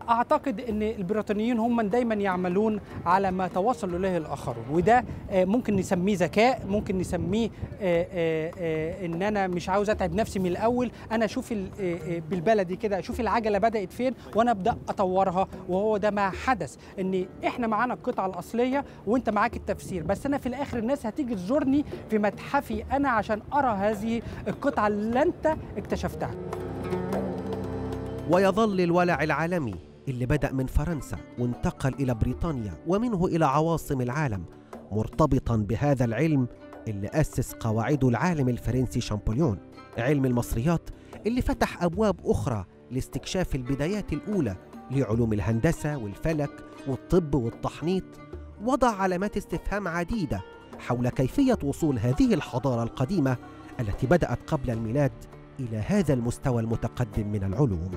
اعتقد ان البريطانيين هم دايما يعملون على ما توصل اليه الاخرون وده ممكن نسميه ذكاء ممكن نسميه ان انا مش عاوز اتعب نفسي من الاول انا اشوف بالبلدي كده اشوف العجله بدات فين وانا ابدا اطورها وهو ده ما حدث ان احنا معانا القطعه الاصليه وانت معاك التفسير بس انا في الاخر الناس هتيجي تزورني في متحفي انا عشان ارى هذه القطعه اللي انت اكتشفتها ويظل الولع العالمي اللي بدأ من فرنسا وانتقل إلى بريطانيا ومنه إلى عواصم العالم مرتبطا بهذا العلم اللي أسس قواعده العالم الفرنسي شامبوليون علم المصريات اللي فتح أبواب أخرى لاستكشاف البدايات الأولى لعلوم الهندسة والفلك والطب والتحنيط وضع علامات استفهام عديدة حول كيفية وصول هذه الحضارة القديمة التي بدأت قبل الميلاد إلى هذا المستوى المتقدم من العلوم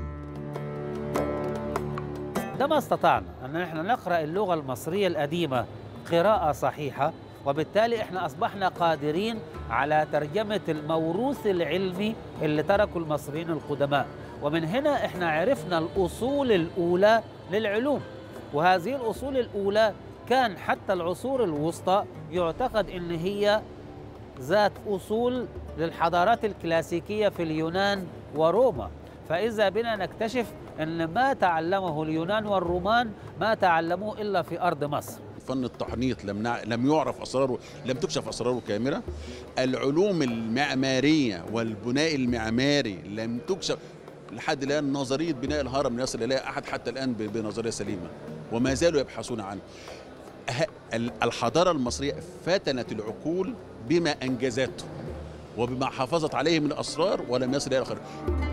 عندما استطعنا أن نحن نقرأ اللغة المصرية القديمة قراءة صحيحة وبالتالي احنا أصبحنا قادرين على ترجمة الموروث العلمي اللي تركه المصريين القدماء ومن هنا احنا عرفنا الأصول الأولى للعلوم وهذه الأصول الأولى كان حتى العصور الوسطى يعتقد ان هي ذات اصول للحضارات الكلاسيكيه في اليونان وروما فاذا بنا نكتشف ان ما تعلمه اليونان والرومان ما تعلموه الا في ارض مصر فن التحنيط لم نع... لم يعرف اسراره لم تكشف اسراره كامله العلوم المعماريه والبناء المعماري لم تكشف لحد الان نظريه بناء الهرم لا يصل اليها احد حتى الان بنظريه سليمه وما زالوا يبحثون عنه الحضارة المصرية فتنت العقول بما أنجزته وبما حافظت عليه من أسرار ولم يصل إلى آخر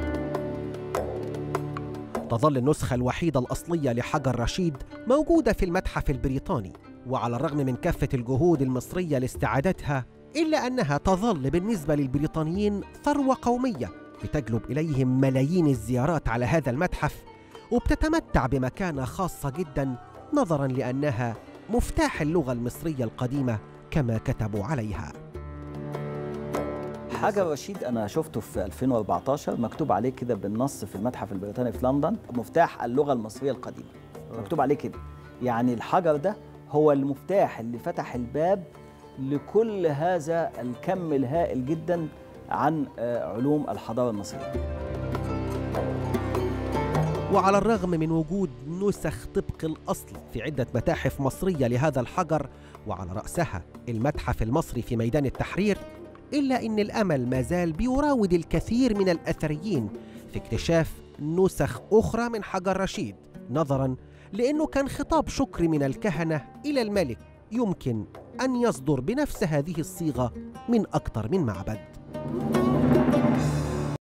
تظل النسخة الوحيدة الأصلية لحجر رشيد موجودة في المتحف البريطاني وعلى الرغم من كافة الجهود المصرية لاستعادتها إلا أنها تظل بالنسبة للبريطانيين ثروة قومية بتجلب إليهم ملايين الزيارات على هذا المتحف وبتتمتع بمكانة خاصة جدا نظرا لأنها مفتاح اللغة المصرية القديمة كما كتبوا عليها حجر رشيد انا شفته في 2014 مكتوب عليه كده بالنص في المتحف البريطاني في لندن مفتاح اللغه المصريه القديمه مكتوب عليه كده يعني الحجر ده هو المفتاح اللي فتح الباب لكل هذا الكم الهائل جدا عن علوم الحضاره المصريه وعلى الرغم من وجود نسخ طبق الأصل في عدة متاحف مصرية لهذا الحجر وعلى رأسها المتحف المصري في ميدان التحرير إلا أن الأمل ما زال بيراود الكثير من الأثريين في اكتشاف نسخ أخرى من حجر رشيد نظرا لأنه كان خطاب شكر من الكهنة إلى الملك يمكن أن يصدر بنفس هذه الصيغة من أكثر من معبد